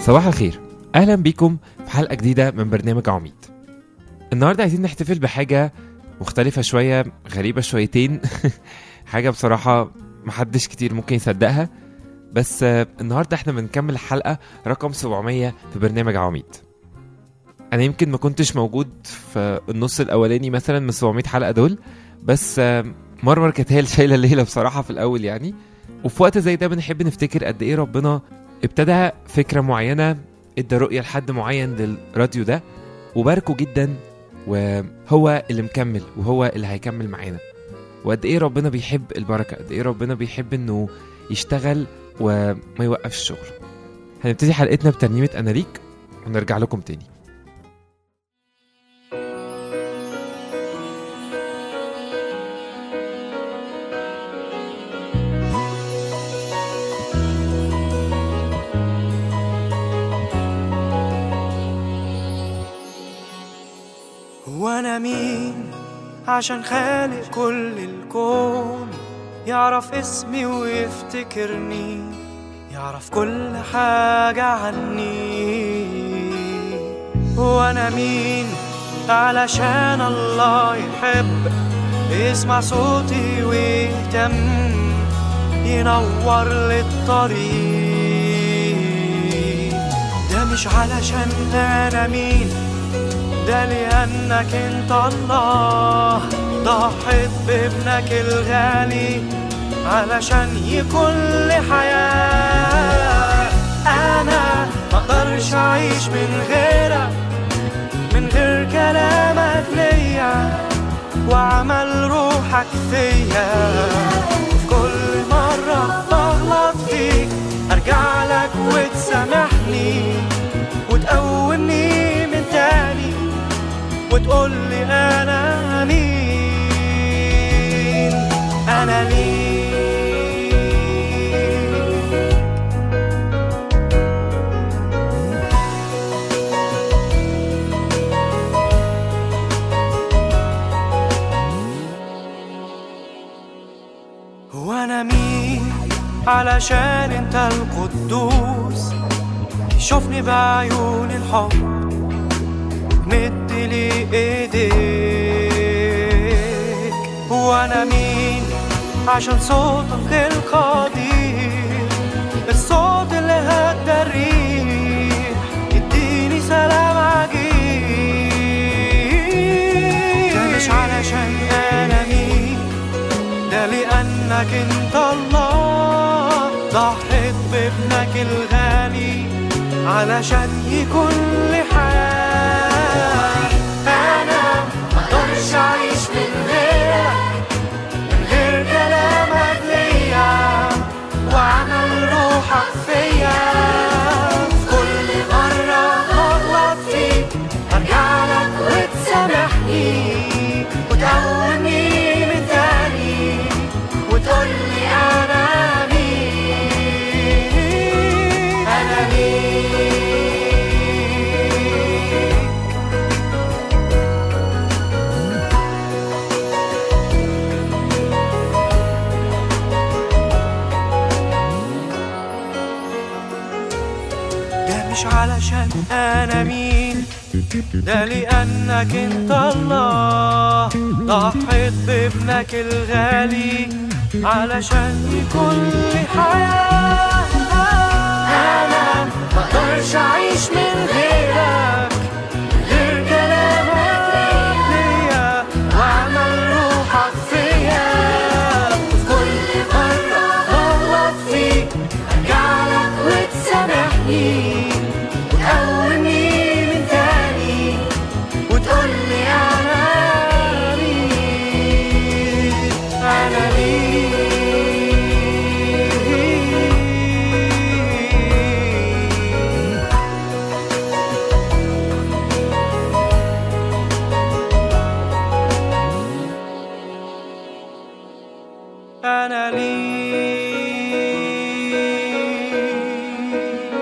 صباح الخير اهلا بيكم في حلقه جديده من برنامج عميد النهارده عايزين نحتفل بحاجه مختلفه شويه غريبه شويتين حاجه بصراحه محدش كتير ممكن يصدقها بس آه، النهارده احنا بنكمل الحلقه رقم 700 في برنامج عميد انا يمكن ما كنتش موجود في النص الاولاني مثلا من 700 حلقه دول بس آه، مرمر كانت هي اللي شايله الليله بصراحه في الاول يعني وفي وقت زي ده بنحب نفتكر قد ايه ربنا ابتدى فكره معينه ادى رؤيه لحد معين للراديو ده وباركه جدا وهو اللي مكمل وهو اللي هيكمل معانا وقد ايه ربنا بيحب البركه قد ايه ربنا بيحب انه يشتغل وما يوقفش الشغل هنبتدي حلقتنا بترنيمه انا ليك ونرجع لكم تاني هو انا مين عشان خالق كل الكون يعرف اسمي ويفتكرني يعرف كل حاجة عني هو انا مين علشان الله يحب يسمع صوتي ويهتم ينور للطريق ده مش علشان انا مين ده لأنك انت الله ضحيت بابنك الغالي علشان يكون لي حياة أنا مقدرش أعيش من غيرك من غير كلامك ليا وعمل روحك فيا في كل مرة بغلط فيك أرجع لك وتسامحني وتقومني من تاني وتقول لي انا مين انا ليك هو انا مين علشان انت القدوس شوفني بعيون الحب مد لي ايديك وانا مين عشان صوتك القدير الصوت اللي هدى الريح يديني سلام عجيب ده مش علشان انا مين ده لانك انت الله ضحيت بابنك الغالي علشان يكون لي حياة أنا مقدرش أعيش من غيرك من غير كلامك ليا وعمل روحك فيا في كل مرة بغلط فيك أرجع لك وتسامحني وتقومني من تاني وتقولي أنا مين أنا ليك ده مش علشان انا مين ده لانك انت الله ضحيت بابنك الغالي علشان يكون لي حياة انا مقدرش اعيش من غيرك غير كلامك ليا وعمل روحك فيا في كل مرة بغلط فيك ارجع لك وتسامحني وتقومني من تاني وتقولي انا ليك انا ليك أنا ليك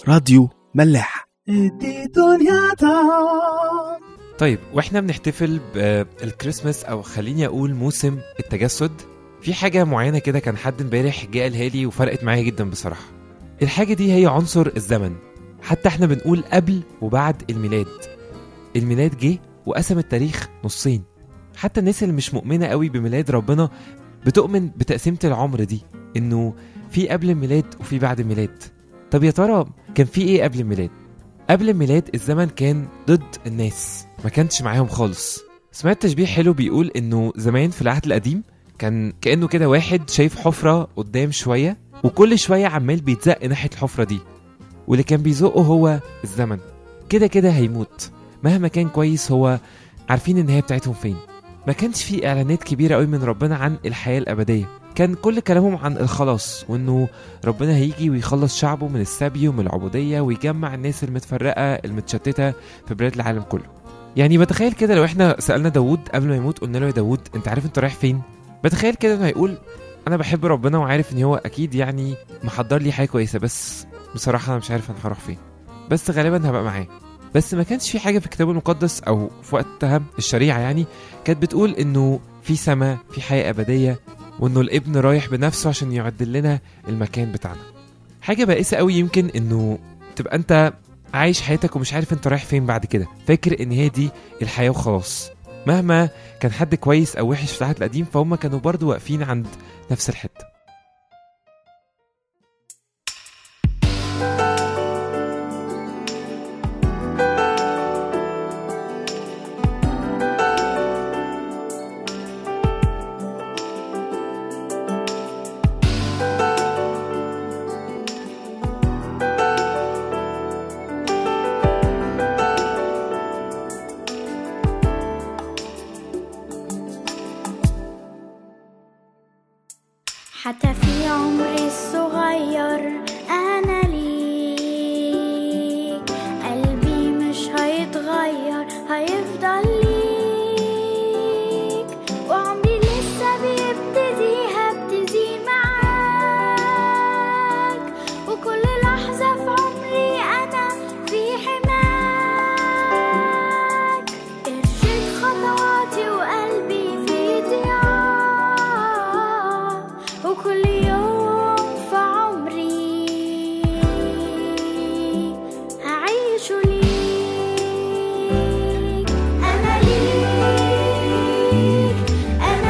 راديو ملاح ادي دنيا طعم طيب واحنا بنحتفل بالكريسماس او خليني اقول موسم التجسد في حاجة معينة كده كان حد امبارح جه قالها لي وفرقت معايا جدا بصراحة الحاجة دي هي عنصر الزمن حتى احنا بنقول قبل وبعد الميلاد الميلاد جه وقسم التاريخ نصين حتى الناس اللي مش مؤمنة قوي بميلاد ربنا بتؤمن بتقسيمة العمر دي انه في قبل الميلاد وفي بعد الميلاد طب يا ترى كان في ايه قبل الميلاد قبل الميلاد الزمن كان ضد الناس ما كانش معاهم خالص سمعت تشبيه حلو بيقول انه زمان في العهد القديم كان كانه كده واحد شايف حفره قدام شويه وكل شويه عمال بيتزق ناحيه الحفره دي واللي كان بيزقه هو الزمن كده كده هيموت مهما كان كويس هو عارفين النهايه بتاعتهم فين ما كانش في اعلانات كبيره قوي من ربنا عن الحياه الابديه كان كل كلامهم عن الخلاص وانه ربنا هيجي ويخلص شعبه من السبي ومن العبوديه ويجمع الناس المتفرقه المتشتته في بلاد العالم كله يعني بتخيل كده لو احنا سالنا داوود قبل ما يموت قلنا له يا داوود انت عارف انت رايح فين بتخيل كده انه هيقول انا بحب ربنا وعارف ان هو اكيد يعني محضر لي حاجه كويسه بس بصراحه انا مش عارف انا هروح فين بس غالبا هبقى معاه بس ما كانش في حاجه في الكتاب المقدس او في وقتها الشريعه يعني كانت بتقول انه في سماء في حياه ابديه وانه الابن رايح بنفسه عشان يعدل لنا المكان بتاعنا حاجه بائسه قوي يمكن انه تبقى انت عايش حياتك ومش عارف انت رايح فين بعد كده فاكر ان هي دي الحياه وخلاص مهما كان حد كويس او وحش في العهد القديم فهم كانوا برضو واقفين عند نفس الحته حتى في عمري الصغير أنا ليك قلبي مش هيتغير هيفضل ليك وعمري لسه بيبتدي هبتدي معاك وكل لحظة في عمري أنا في حماك ارشد خطواتي وقلبي في ضياع وكل يوم في عمري هعيش ليك أنا ليك أنا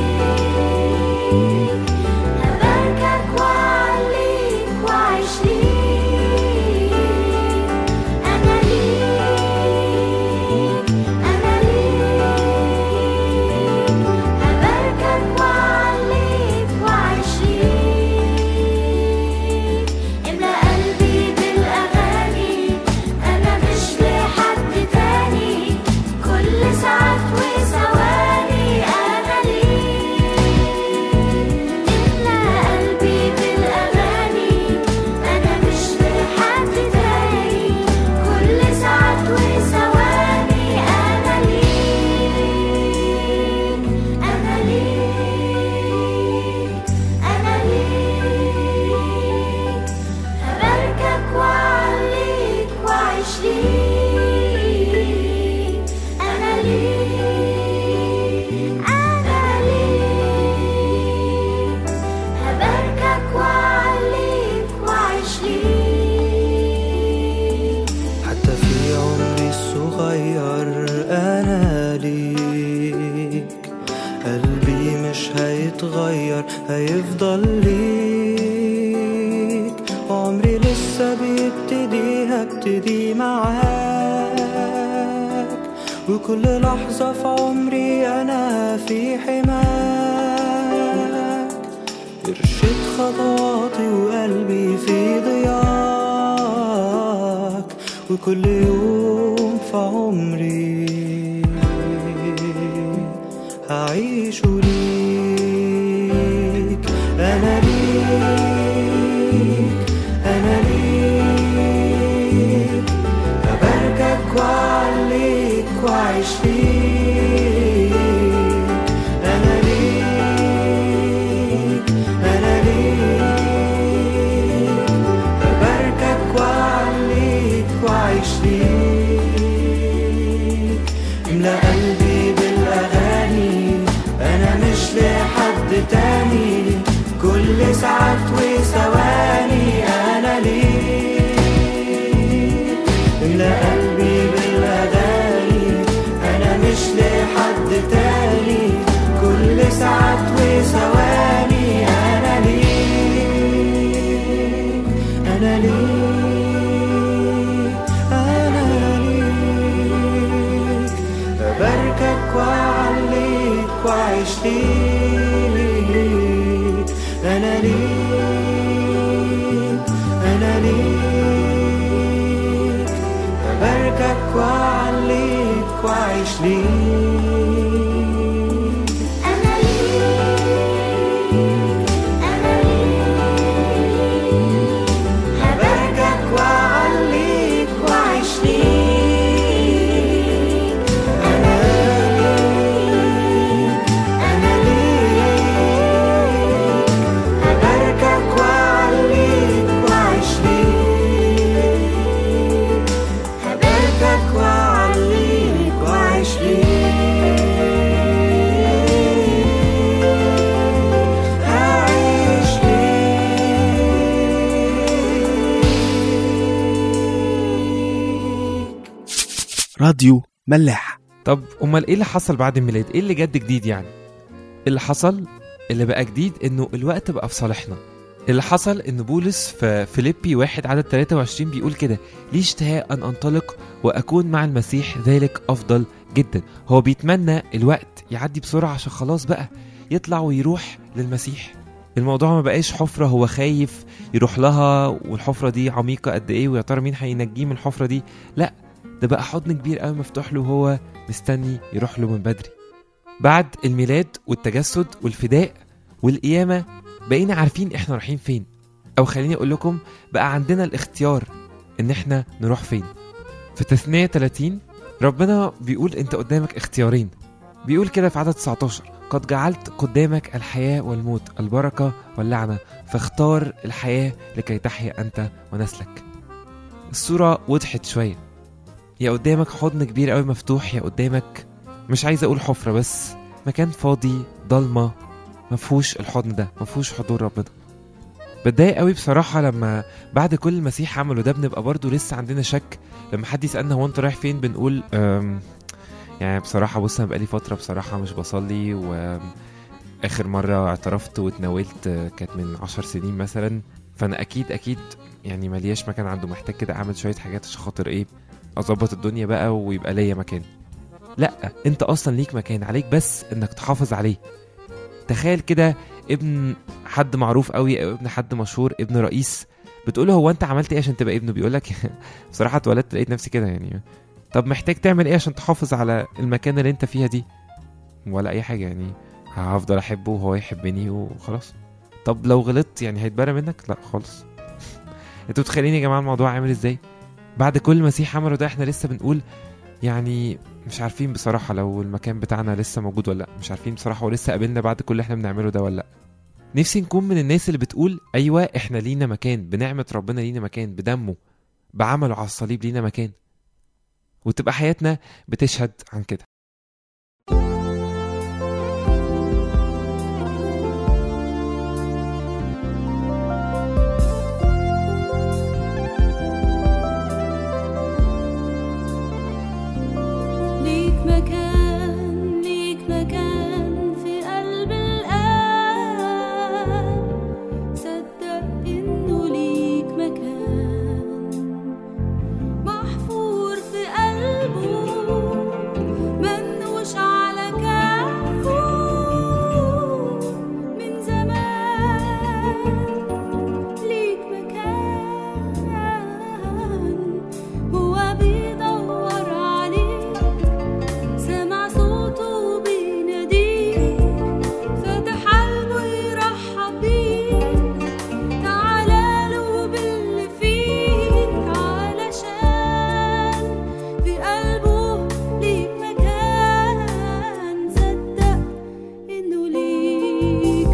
ليك هباركك وأعليك وأعيش ليك أنا ليك أنا ليك هباركك وأعليك وأعيش ليك املى قلبي بالأغاني أنا مش لحد تاني كل ساعات وثواني أنا ليك املى قلبي بالأغاني أنا مش لحد تاني كل ساعات وثواني أنا ليك أنا ليك أنا ليك هباركك وأعليك وأعيش ليك أنا ليك أنا ليك هباركك وأعليك وأعيش ليك حتى في عمري الصغير أنا ليك قلبي مش هيتغير هيفضل ليك عمري لسه بيبتدي هبتدي معاك وكل لحظة في عمري أنا في حماك ارشد خطواتي وقلبي في ضياك وكل يوم في عمري هعيش ليك أنا ليك أنا ليك هباركك وأعليك وأعيش ليك أنا ليك أنا ليك هباركك وأعليك ثواني أنا ليك أنا ليك أنا ليك أباركك وأعليك وأعيش ليك أنا ليك أنا ليك أباركك وأعليك وأعيش ليك أنا ليك أنا ليك أباركك وأعليك وأعيش ليك أنا ليك أنا ليك أباركك وأعليك وأعيش ليك أباركك وأعليك وأعيش ليك أعيش ليك راديو ملاح طب امال ايه اللي حصل بعد الميلاد ايه اللي جد جديد يعني اللي حصل اللي بقى جديد انه الوقت بقى في صالحنا اللي حصل ان بولس في فيليبي واحد عدد 23 بيقول كده لي اشتهاء ان انطلق واكون مع المسيح ذلك افضل جدا هو بيتمنى الوقت يعدي بسرعه عشان خلاص بقى يطلع ويروح للمسيح الموضوع ما بقاش حفرة هو خايف يروح لها والحفرة دي عميقة قد ايه ويا ترى مين هينجيه من الحفرة دي لا ده بقى حضن كبير قوي مفتوح له وهو مستني يروح له من بدري بعد الميلاد والتجسد والفداء والقيامة بقينا عارفين احنا رايحين فين او خليني اقول لكم بقى عندنا الاختيار ان احنا نروح فين في تثنية 30 ربنا بيقول انت قدامك اختيارين بيقول كده في عدد 19 قد جعلت قدامك الحياة والموت البركة واللعنة فاختار الحياة لكي تحيا أنت ونسلك الصورة وضحت شوية يا قدامك حضن كبير قوي مفتوح يا قدامك مش عايز اقول حفرة بس مكان فاضي ضلمة مفهوش الحضن ده مفهوش حضور ربنا بتضايق قوي بصراحة لما بعد كل المسيح عمله ده بنبقى برضو لسه عندنا شك لما حد يسألنا هو انت رايح فين بنقول أم يعني بصراحة بص أنا بقالي فترة بصراحة مش بصلي وآخر مرة اعترفت واتناولت آه، كانت من عشر سنين مثلا فأنا أكيد أكيد يعني ملياش مكان عنده محتاج كده أعمل شوية حاجات عشان خاطر إيه أظبط الدنيا بقى ويبقى ليا مكان لا أنت أصلا ليك مكان عليك بس إنك تحافظ عليه تخيل كده ابن حد معروف قوي أو ابن حد مشهور ابن رئيس بتقوله هو أنت عملت إيه عشان تبقى ابنه بيقولك بصراحة اتولدت لقيت نفسي كده يعني طب محتاج تعمل ايه عشان تحافظ على المكان اللي انت فيها دي ولا اي حاجه يعني هفضل احبه وهو يحبني وخلاص طب لو غلطت يعني هيتبرى منك لا خالص انتوا متخيلين يا جماعه الموضوع عامل ازاي بعد كل المسيح عمله ده احنا لسه بنقول يعني مش عارفين بصراحه لو المكان بتاعنا لسه موجود ولا لا مش عارفين بصراحه ولسه قابلنا بعد كل اللي احنا بنعمله ده ولا لا نفسي نكون من الناس اللي بتقول ايوه احنا لينا مكان بنعمه ربنا لينا مكان بدمه بعمله على الصليب لينا مكان وتبقى حياتنا بتشهد عن كده ليك مكان ليك مكان في قلب الآن صدق إنه ليك مكان محفور في قلبه منوش على كفه من زمان ليك مكان هو بيدور عليك سمع صوته بيناديك فتح قلبه يرحب بيك تعالى له باللي فيك علشان في قلبه ليك مكان صدق انه ليك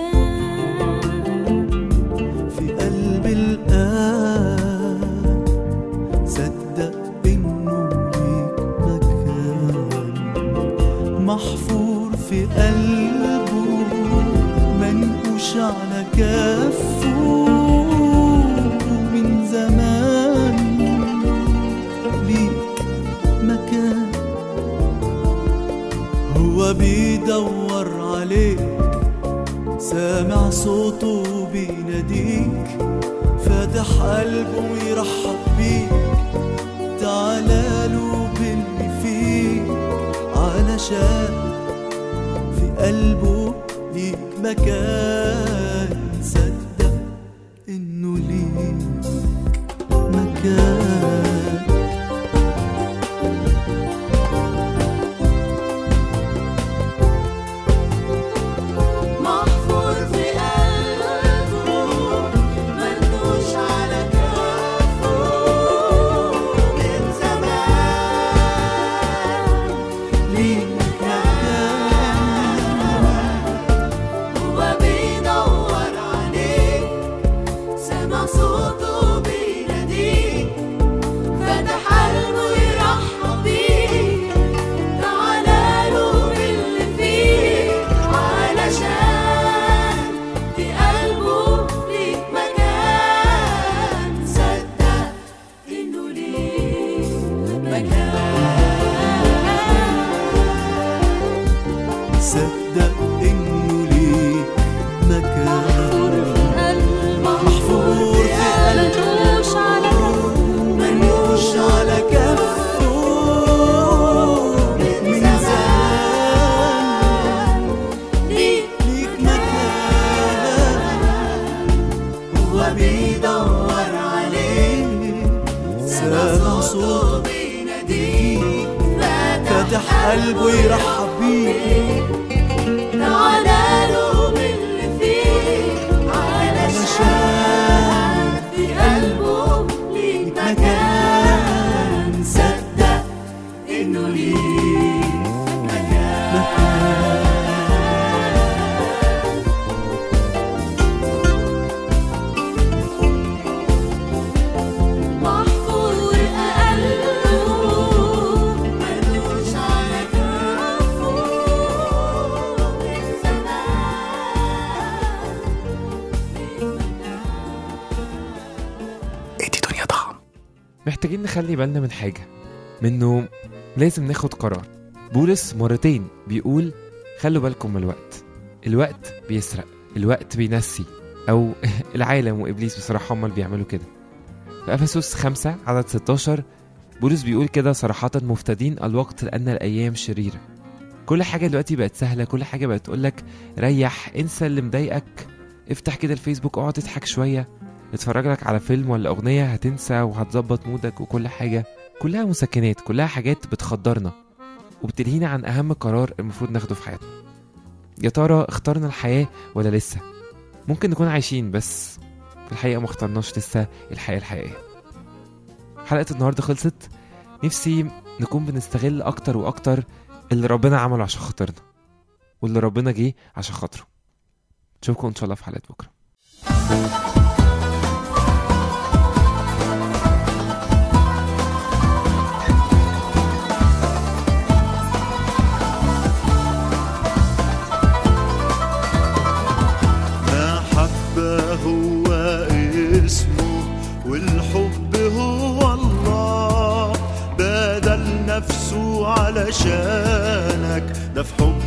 مكان في قلب الآن صدق إنه ليك مكان محفور في قلبه منقوش على كفه من زمان ليك مكان هو بيدور عليك سامع صوته بيناديك فاتح قلبه ويرحب بيك تعالى له باللي فيك علشان في قلبه ليك مكان صدق انه ليك مكان محفور في قلبه مندوش على كفه من زمان ليك مكان هو بيدور عليك سمع صوته بيناديك فتح قلبه يرحب بيك تعالى له باللي فيك علشان في قلبه ليك مكان صدق انه ليك مكان صدق انه ليك محفور مكان في قلبه محفور في ملوش على منوش على كفه من زمان ليك ليك مكان هو بيدور عليك سامع صوته بيناديك فاتح قلبه يرحب بيك تعالى له باللي فيك علشان في قلبه ليك مكان صدق انه ليك مكان محفور قلبه ملوش على كفه من زمان ادي دنيا طعم محتاجين نخلي بالنا من حاجة منه لازم ناخد قرار بولس مرتين بيقول خلوا بالكم من الوقت الوقت بيسرق الوقت بينسي أو العالم وإبليس بصراحة هما اللي بيعملوا كده في أفسس 5 عدد 16 بولس بيقول كده صراحة مفتدين الوقت لأن الأيام شريرة كل حاجة دلوقتي بقت سهلة كل حاجة بقت تقولك ريح انسى اللي مضايقك افتح كده الفيسبوك اقعد اضحك شوية اتفرج لك على فيلم ولا أغنية هتنسى وهتظبط مودك وكل حاجة كلها مسكنات كلها حاجات بتخدرنا وبتلهينا عن أهم قرار المفروض ناخده في حياتنا يا ترى اخترنا الحياة ولا لسه ممكن نكون عايشين بس في الحقيقة ما اخترناش لسه الحياة الحقيقية حلقة النهاردة خلصت نفسي نكون بنستغل أكتر وأكتر اللي ربنا عمله عشان خاطرنا واللي ربنا جه عشان خاطره نشوفكم إن شاء الله في حلقة بكرة محبة هو اسمه والحب هو الله بدل نفسه علشانك ده في حب